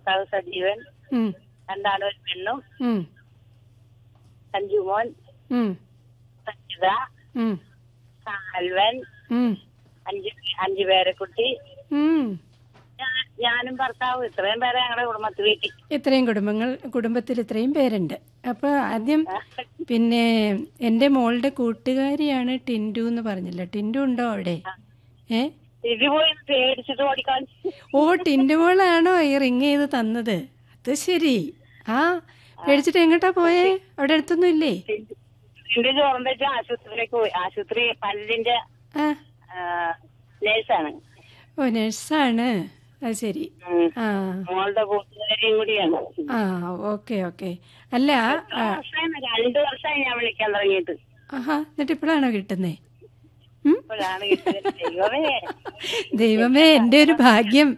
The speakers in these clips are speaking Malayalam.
ഭർത്താവ് സജീവൻ ഉം, രണ്ടാളും ഒരു പെണ്ണും ഉം, സഞ്ജുമോൻ ഉം, സജിത ഉം, സാൽവൻ ഉം, അഞ്ച് അഞ്ചു പേരെക്കുട്ടി ഉം. ഞാ- ഞാനും ഭർത്താവും ഇത്രയും പേരെ ഞങ്ങളുടെ കുടുംബത്തിൽ വീട്ടിൽ ഇത്രയും കുടുംബങ്ങൾ കുടുംബത്തിൽ ഇത്രയും പേരുണ്ട് അപ്പോൾ ആദ്യം പിന്നെ എൻ്റെ മോളുടെ കൂട്ടുകാരിയാണ് ടിൻഡു എന്ന് പറഞ്ഞില്ല ടിൻഡു ഉണ്ടോ അവിടെ ഏ ഇത് പോയി പേടിച്ചിട്ട് ഓടിക്കാൻ ഓ ടിൻഡു മോളാണോ ഈ റിങ് ചെയ്ത് തന്നത് അത് ശരി ആ പേടിച്ചിട്ട് എങ്ങോട്ടാ പോയേ അവിടെ അടുത്തൊന്നും ഇല്ലേ എന്റെ ചോറിന്റെ വെച്ച് ആശുപത്രിയിലേക്ക് പോയി ആശുപത്രി പല്ലിന്റെ ആ നേഴ്സാണ് ഓ നഴ്സാണ് അത് ശരി ഉം. ആ മോളുടെ കൂട്ടുകാരിയും കൂടിയാണ് ആ ഓക്കെ ഓക്കെ അല്ല ആ, വർഷമായി രണ്ടു വർഷമായി ഞാൻ വിളിക്കാൻ തുടങ്ങിയിട്ട് ആഹാ എന്നിട്ട് ഇപ്പോഴാണോ കിട്ടുന്നേ ഉം? ഇപ്പോഴാണ് കിട്ടിയത്. ദൈവമേ ദൈവമേ എൻ്റെ ഒരു ഭാഗ്യം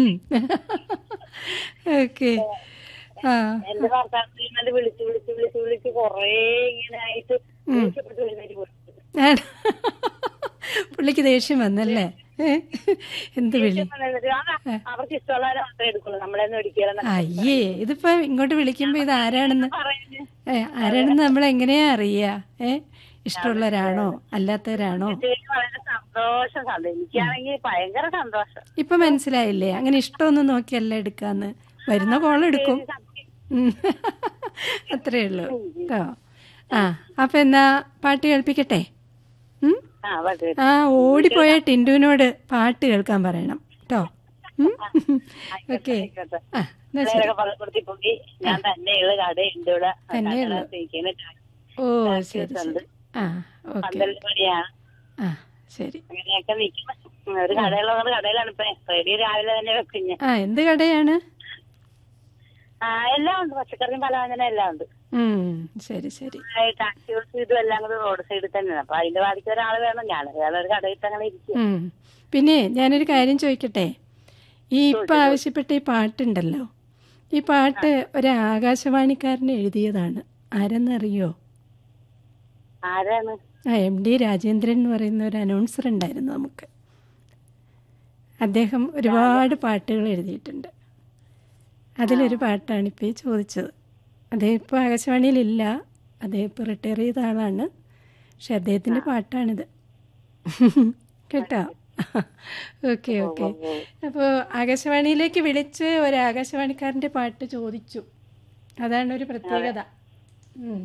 ഓക്കെ ആ എന്റെ ഭർത്താവ് ഇന്നലെ വിളിച്ച് വിളിച്ച് വിളിച്ച് വിളിച്ച് കൊറേ ഇങ്ങനെ ആയിട്ട് ദേഷ്യപ്പെട്ട് എഴുന്നേറ്റ് പോയി. ആണ്. പുള്ളിക്ക് ദേഷ്യം വന്നല്ലേ ഏ? എന്ത് വിളി എന്നിട്ട് ആ, അവർക്ക് ഇഷ്ടമുള്ളവരെ മാത്രമേ എടുക്കുള്ളൂ നമ്മളെന്ന് ഒരിക്കലും അയ്യേ ഇതിപ്പോ ഇങ്ങോട്ട് വിളിക്കുമ്പോ ഇത് ആരാണെന്ന് പറയുന്നത് ഏ ആരാണെന്ന് നമ്മൾ എങ്ങനെയാ അറിയാ ഏ ഇഷ്ടമുള്ളവരാണോ അല്ലാത്തവരാണോ എനിക്ക് വളരെ സന്തോഷം സന്തോഷം എനിക്കാണെങ്കിൽ ഭയങ്കര സന്തോഷം ഇപ്പൊ മനസ്സിലായില്ലേ അങ്ങനെ ഇഷ്ടമൊന്നും നോക്കിയല്ല എടുക്കാന്ന് വരുന്ന കോൾ എടുക്കും ഉം. അത്രേ ഉള്ളൂ കേട്ടോ ആ അപ്പൊ എന്നാ പാട്ട് കേൾപ്പിക്കട്ടെ ഉം? ആ വളരെ ആ ഓടിപ്പോയ ടിൻഡുവിനോട് പാട്ട് കേൾക്കാൻ പറയണം കേട്ടോ ഓക്കെ ആയിക്കോട്ടെ. ആ എന്നാ ശരി പിള്ളേരൊക്കെ പള്ളിക്കൂടത്തിൽ പോയി ഞാൻ തന്നെയുള്ള കടയുണ്ട് ഇവിടെ തന്നെയുള്ളൂ. തയ്ക്കുന്ന ഓ ശരി ശരി ആ ഓക്കെ പന്തൽ പണിയാണ് ആ ശരി അങ്ങനെയൊക്കെ നിൽക്കണം ഒരു കടയുള്ളത് കടയിലാണ് ഇപ്പൊ റെഡി രാവിലെ തന്നെ വെക്കും ഞാൻ ആ എന്ത് കടയാണ് ആ എല്ലാം ഉണ്ട് പച്ചക്കറിയും പലവ്യഞ്ജന എല്ലാം ഉണ്ട് ഉം ശരി ശരി ടാക്സി ഓടിച്ച് ഇതും എല്ലാം കൂടി റോഡ് സൈഡിൽ തന്നെയാണ് അപ്പൊ അതിന്റെ ബാധിക്ക് ഒരാൾ വേണം ഞാൻ വേറെ ഒരു കടയിട്ട് അങ്ങനെ ഇരിക്കും ഉം. പിന്നെ ഞാനൊരു കാര്യം ചോദിക്കട്ടെ ഈ ഇപ്പം ആവശ്യപ്പെട്ട ഈ പാട്ടുണ്ടല്ലോ ഈ പാട്ട് ഒരു ആകാശവാണിക്കാരൻ എഴുതിയതാണ് ആരെന്നറിയോ ആരാണ് ആ എം ഡി രാജേന്ദ്രൻ എന്ന് പറയുന്ന ഒരു അനൗൺസർ ഉണ്ടായിരുന്നു നമുക്ക് അദ്ദേഹം ഒരുപാട് പാട്ടുകൾ എഴുതിയിട്ടുണ്ട് അതിലൊരു പാട്ടാണ് ഇപ്പോൾ ഈ ചോദിച്ചത് അദ്ദേഹം ഇപ്പോൾ ആകാശവാണിയിലില്ല അദ്ദേഹം ഇപ്പോൾ റിട്ടയർ ചെയ്ത ആളാണ് പക്ഷെ അദ്ദേഹത്തിൻ്റെ പാട്ടാണിത് കേട്ടോ ഓക്കെ ഓക്കെ അപ്പോൾ ആകാശവാണിയിലേക്ക് വിളിച്ച് ഒരു ആകാശവാണിക്കാരൻ്റെ പാട്ട് ചോദിച്ചു അതാണ് ഒരു പ്രത്യേകത ഉം.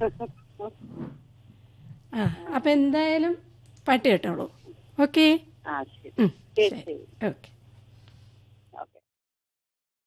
ആ അപ്പം എന്തായാലും പാട്ട് കേട്ടോളൂ ഓക്കെ ആ ശരി ശരി ശരി ഓക്കെ